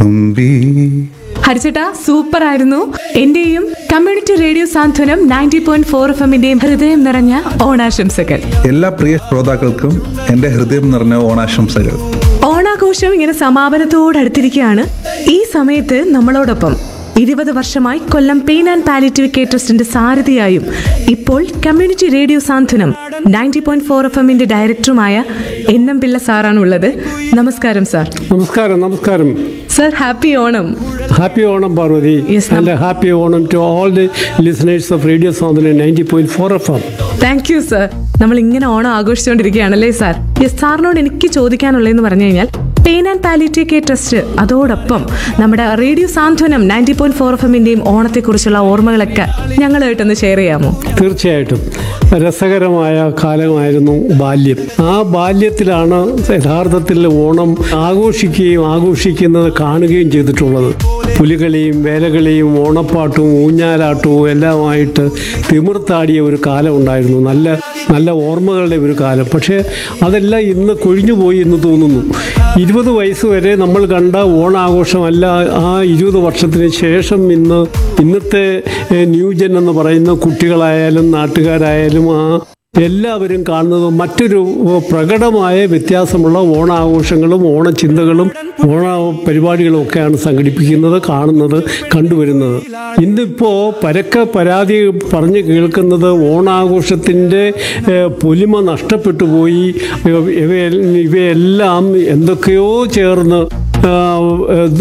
തുമ്പി ഹരിച്ചേട്ടാ സൂപ്പർ ആയിരുന്നു എന്റെയും community radio Santhwanam ninety point four F എമ്മിന്റെയും ഹൃദയം നിറഞ്ഞ ഓണാശംസകൾ എല്ലാ പ്രിയ ശ്രോതാക്കൾക്കും എൻ്റെ ഹൃദയം നിറഞ്ഞ ഓണാശംസകൾ ഓണാഘോഷം ഇങ്ങനെ സമാപനത്തോടടുത്തിരിക്കുകയാണ് ഈ സമയത്ത് നമ്മളോടൊപ്പം ഇരുപത് വർഷമായി Kollam pain and palliative care ട്രസ്റ്റിന്റെ സാരഥിയായും ഇപ്പോൾ community radio Santhwanam ninety point four F എമ്മിന്റെ ഡയറക്ടറുമായ എൻ എം പിള്ള സാറാണ് ഉള്ളത് നമസ്കാരം സാർ നമസ്കാരം നമസ്കാരം sir happy Onam happy Onam Parvathi Yes, ma'am. And happy Onam to all the listeners of radio Santhwanam ninety point four F M thank you sir നമ്മൾ ഇങ്ങനെ ഓണം ആഘോഷിച്ചുകൊണ്ടിരിക്കുകയാണല്ലേ സാർ യെസ് സാറിനോട് എനിക്ക് ചോദിക്കാനുള്ളതെന്ന് പറഞ്ഞു കഴിഞ്ഞാൽ pain and palliative care trust അതോടൊപ്പം നമ്മുടെ radio Santhwanam ninety point four F എമ്മിന്റെയും ഓണത്തെക്കുറിച്ചുള്ള ഓർമ്മകളൊക്കെ ഞങ്ങളുമായിട്ടൊന്ന് ഷെയർ ചെയ്യാമോ തീർച്ചയായിട്ടും രസകരമായ കാലമായിരുന്നു ബാല്യം ആ ബാല്യത്തിലാണ് യഥാർത്ഥത്തിൽ ഓണം ആഘോഷിക്കുകയും ആഘോഷിക്കുന്നത് കാണുകയും ചെയ്തിട്ടുള്ളത് പുലികളിയും വേലകളിയും ഓണപ്പാട്ടും ഊഞ്ഞാലാട്ടവും എല്ലാമായിട്ട് തിമിർത്താടിയ ഒരു കാലം ഉണ്ടായിരുന്നു നല്ല നല്ല ഓർമ്മകളുടെ ഒരു കാലം പക്ഷേ അതെല്ലാം ഇന്ന് കൊഴിഞ്ഞുപോയി എന്ന് തോന്നുന്നു ഇരുപത് വയസ്സ് വരെ നമ്മൾ കണ്ട ഓണാഘോഷമല്ല ആ ഇരുപത് വർഷത്തിന് ശേഷം ഇന്ന് ഇന്നത്തെ ഏഹ്, ന്യൂജൻ എന്ന് പറയുന്ന കുട്ടികളായാലും നാട്ടുകാരായാലും ആ എല്ലാവരും കാണുന്നത് മറ്റൊരു ഏഹ്, പ്രകടമായ വ്യത്യാസമുള്ള ഓണാഘോഷങ്ങളും ഓണച്ചിന്തകളും ഓണ പരിപാടികളും ഒക്കെയാണ് സംഘടിപ്പിക്കുന്നത് കാണുന്നത് കണ്ടുവരുന്നത് ഇന്നിപ്പോൾ പരക്കെ പരാതി പറഞ്ഞു കേൾക്കുന്നത് ഓണാഘോഷത്തിൻ്റെ ഏഹ്, പൊലിമ നഷ്ടപ്പെട്ടു പോയി ഇവ- ഇവയെ- ഇവയെല്ലാം എന്തൊക്കെയോ ചേർന്ന് ആ, ഏഹ്,